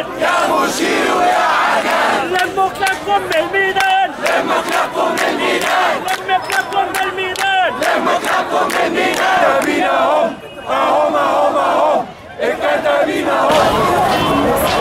الميدان يا مشير ويا عجل لموا كلابكم من الميدان لموا كلابكم من الميدان لموا كلابكم من الميدان لموا كلابكم من الميدان كتابين اهم اهم اهم اهم الكتابين اهم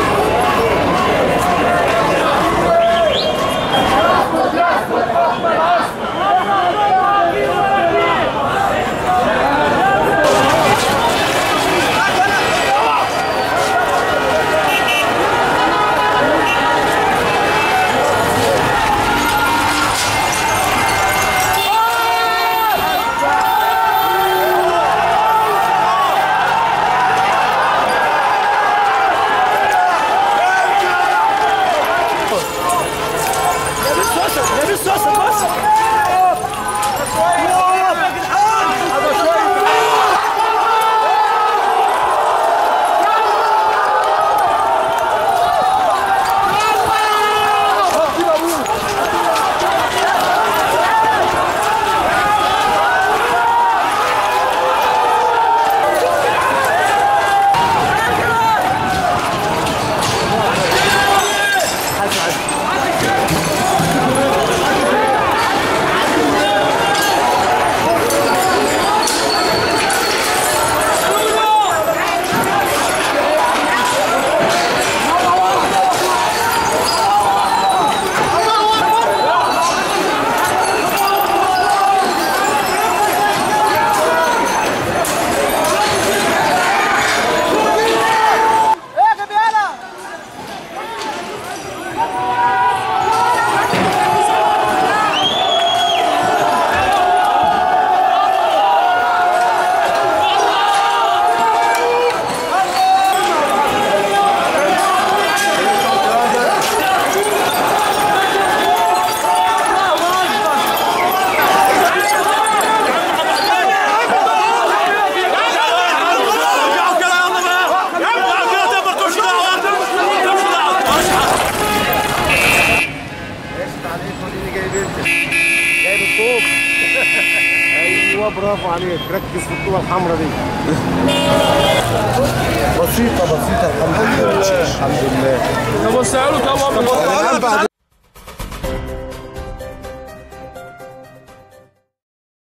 جايب الطوب ايوه برافو عليك ركز في الطوبه الحمراء دي بسيطه بسيطه الحمد لله الحمد لله طب وسعوا له طب القلب بعد